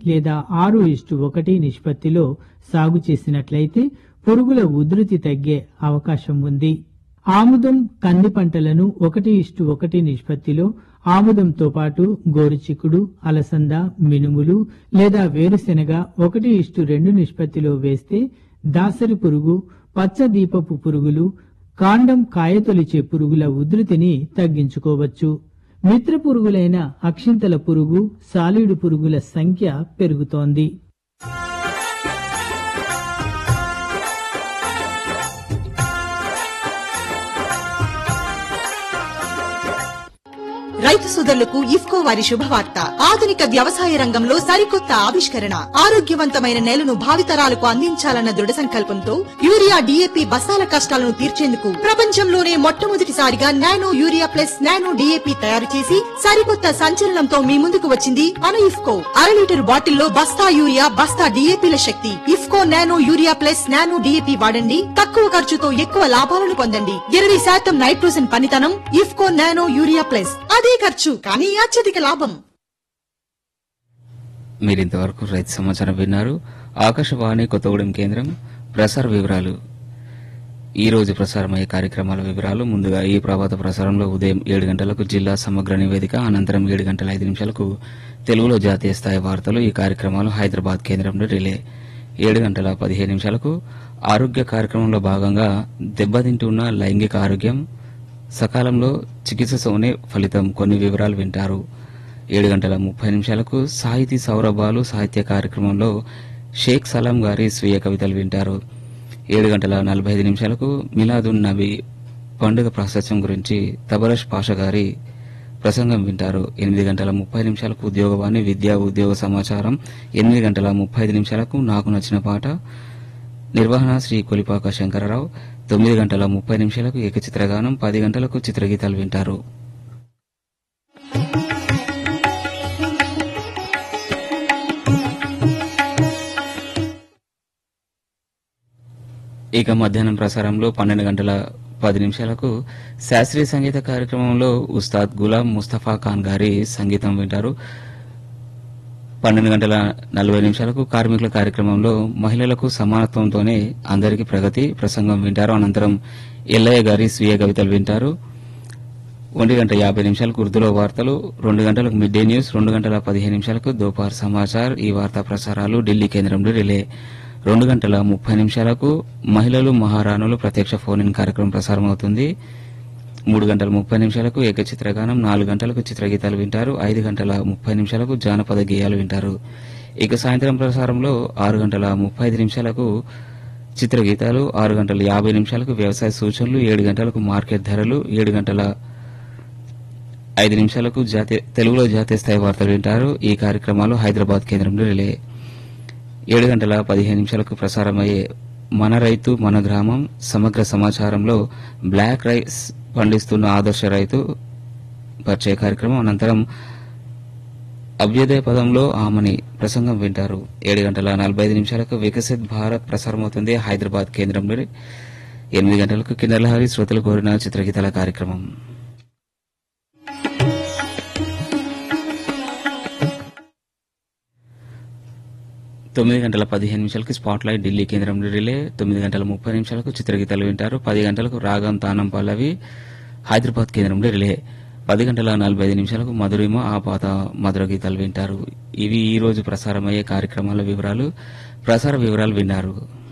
లేదా ఆరు ఇష్టు ఒకటి నిష్పత్తిలో సాగు చేసినట్లయితే పురుగుల ఉధృతి తగ్గే అవకాశం ఉంది ఆముదం కంది పంటలను ఒకటి ఇష్టు ఒకటి నిష్పత్తిలో ఆముదంతో పాటు గోరుచిక్కుడు అలసంద మినుములు లేదా వేరుశెనగ ఒకటి ఇష్టు రెండు నిష్పత్తిలో వేస్తే దాసరి పురుగు పచ్చ దీపపు పురుగులు కాండం కాయతొలిచే పురుగుల ఉధృతిని తగ్గించుకోవచ్చు మిత్ర పురుగులైన అక్షింతల పురుగు సాలీడు పురుగుల సంఖ్య పెరుగుతోంది రైతు సోదరులకు ఇఫ్కో వారి శుభవార్త ఆధునిక వ్యవసాయ రంగంలో సరికొత్త ఆవిష్కరణ ఆరోగ్యవంతమైన నేలను భావితరాలకు అందించాలన్న దృఢ సంకల్పంతో యూరియా డీఏపీ బస్తాల కష్టాలను తీర్చేందుకు ప్రపంచంలోనే మొట్టమొదటిసారిగా nano urea plus nano DAP తయారు చేసి సరికొత్త సంచలనంతో మీ ముందుకు వచ్చింది మన ఇఫ్కో అర లీటర్ బాటిల్లో బస్తా యూరియా బస్తా డీఏపీల శక్తి IFFCO nano urea plus nano DAP వాడండి తక్కువ ఖర్చుతో ఎక్కువ లాభాలను పొందండి ఇరవై శాతం నైట్రోజన్ పనితనం ఇఫ్కో నానో యూరియా ప్లస్ అదే ఖర్చు కానీ అత్యధిక లాభం మీరింతవరకు రైతు సమాచారం విన్నారు ఆకాశవాణి కొత్తగూడెం కేంద్రం ప్రసార వివరాలు ఈ రోజు ప్రసారమయ్యే కార్యక్రమాల వివరాలు ముందుగా ఈ ప్రభాత ప్రసారంలో ఉదయం ఏడు గంటలకు జిల్లా సమగ్ర నివేదిక అనంతరం ఏడు గంటల ఐదు నిమిషాలకు తెలుగులో జాతీయ స్థాయి వార్తలు ఈ కార్యక్రమాలు హైదరాబాద్ కేంద్రంలో రిలే ఏడు గంటల పదిహేను నిమిషాలకు ఆరోగ్య కార్యక్రమంలో భాగంగా దెబ్బతింటున్న లైంగిక ఆరోగ్యం సకాలంలో చికిత్సతోనే ఫలితం కొన్ని వివరాలు వింటారు ఏడు గంటల ముప్పై నిమిషాలకు సాహితీ సౌరభాలు సాహిత్య కార్యక్రమంలో షేక్ సలాం గారి స్వీయ కవితలు వింటారు ఏడు గంటల నలభై ఐదు నిమిషాలకు మిలాదున్ నబీ పండుగ ప్రాశస్యం గురించి తబరష్ పాష గారి ప్రసంగం వింటారు ఎనిమిది గంటల ముప్పై నిమిషాలకు ఉద్యోగవాణి విద్యా ఉద్యోగ సమాచారం ఎనిమిది గంటల ముప్పై ఐదు నిమిషాలకు నాకు నచ్చిన పాట నిర్వహణ శ్రీ కొలిపాక శంకరరావు తొమ్మిది గంటల ముప్పై నిమిషాలకు ఏకచిత్రగానం పది గంటలకు చిత్రగీతాలు వింటారు ఇక మధ్యాహ్నం ప్రసారంలో పన్నెండు గంటల పది నిమిషాలకు శాస్త్రీయ సంగీత కార్యక్రమంలో ఉస్తాద్ గులాం ముస్తఫా ఖాన్ గారి సంగీతం వింటారు పన్నెండు గంటల నలభై నిమిషాలకు కార్మికుల కార్యక్రమంలో మహిళలకు సమానత్వంతోనే అందరికీ ప్రగతి ప్రసంగం వింటారు అనంతరం ఎల్లయ్య గారి స్వీయ కవితలు వింటారు ఒంటి గంట యాభై నిమిషాలకు ఉర్దూలో వార్తలు రెండు గంటలకు మిడ్ డే న్యూస్ రెండు గంటల పదిహేను నిమిషాలకు దోపార్ సమాచార్ ఈ వార్తా ప్రసారాలు ఢిల్లీ కేంద్రంలో రిలే రెండు గంటల ముప్పై నిమిషాలకు మహిళలు మహారాణులు ప్రత్యక్ష ఫోన్ ఇన్ కార్యక్రమం ప్రసారం అవుతుంది మూడు గంటల ముప్పై నిమిషాలకు ఏకచిత్రగానం నాలుగు గంటలకు చిత్రగీతాలు వింటారు ఐదు గంటల ముప్పై నిమిషాలకు జానపద గేయాలు వింటారు ఇక సాయంత్రం ప్రసారంలో ఆరు గంటల ముప్పై ఐదు నిమిషాలకు చిత్రగీతాలు ఆరు గంటల యాభై నిమిషాలకు వ్యవసాయ సూచనలు ఏడు గంటలకు మార్కెట్ ధరలు ఏడు గంటల ఐదు నిమిషాలకు జాతీయ తెలుగులో జాతీయ స్థాయి వార్తలు వింటారు ఈ కార్యక్రమాలు హైదరాబాద్ కేంద్రంలో రిలే ఏడు గంటల పదిహేను నిమిషాలకు ప్రసారమయ్యే మన రైతు మన గ్రామం సమగ్ర సమాచారంలో బ్లాక్ రైస్ పండిస్తున్న ఆదర్శ రైతు పరిచయ కార్యక్రమం అనంతరం అభ్యుదయ పదంలో ఆమని ప్రసంగం వింటారు ఏడు గంటల నలభై ఐదు నిమిషాలకు వికసిత్ భారత్ ప్రసారమవుతుంది హైదరాబాద్ కేంద్రంలో ఎనిమిది గంటలకు కిన్నెలహరి శ్రోతలు కోరిన చిత్రగీతాల కార్యక్రమం తొమ్మిది గంటల పదిహేను నిమిషాలకు స్పాట్ లైట్ ఢిల్లీ కేంద్రంలో రిలే తొమ్మిది గంటల ముప్పై నిమిషాలకు చిత్రగీతాలు వింటారు పది గంటలకు రాగం తానం పల్లవి హైదరాబాద్ కేంద్రంలో రిలే పది గంటల నలభై ఐదు నిమిషాలకు మధురిమ ఆ పాత మధుర గీతాలు వింటారు ఇవి ఈ రోజు ప్రసారమయ్యే కార్యక్రమాల వివరాలు ప్రసార వివరాలు విన్నారు